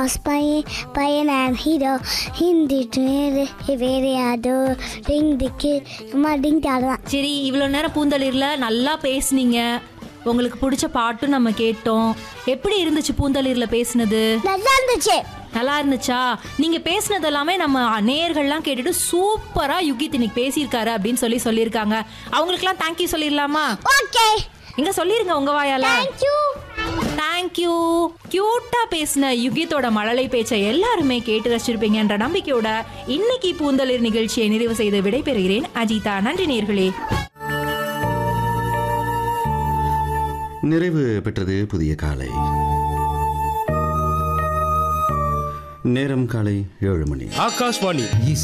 pass பையன் பையன் and hero Hindi வேறு யாரோ டிங் டிக்கு அம்மா டிங் தான் சரி இவ்வளோ நேரம் பூந்தளிர்ல நல்லா பேசுனீங்க உங்களுக்கு பிடிச்ச பாட்டும் நம்ம கேட்டோம் எப்படி இருந்துச்சு பூந்தளிர்ல பேசுனது நல்லா இருந்துச்சு நல்லா இருந்துச்சா நீங்க பேசுனது எல்லாமே நம்ம நேயர்கள்லாம் கேட்டுட்டு சூப்பரா யுகித் இன்னைக்கு பேசியிருக்காரு அப்படின்னு சொல்லி சொல்லியிருக்காங்க அவங்களுக்குலாம் தேங்க்யூ சொல்லிடலாமா ஓகே இங்க சொல்லிருங்க உங்க வாயால தேங்க்யூ தேங்க்யூ கியூட்டா பேசின யுகித்தோட மழலை பேச்சை எல்லாருமே கேட்டு ரசிச்சிருப்பீங்கன்ற நம்பிக்கையோட இன்னைக்கு பூந்தளிர் நிகழ்ச்சியை நிறைவு செய்து விடைபெறுகிறேன் அஜிதா நன்றி நேர்களே நிறைவு பெற்றது புதிய காலை நேரம் காலை ஏழு மணி ஆகாஷ்வாணி இசை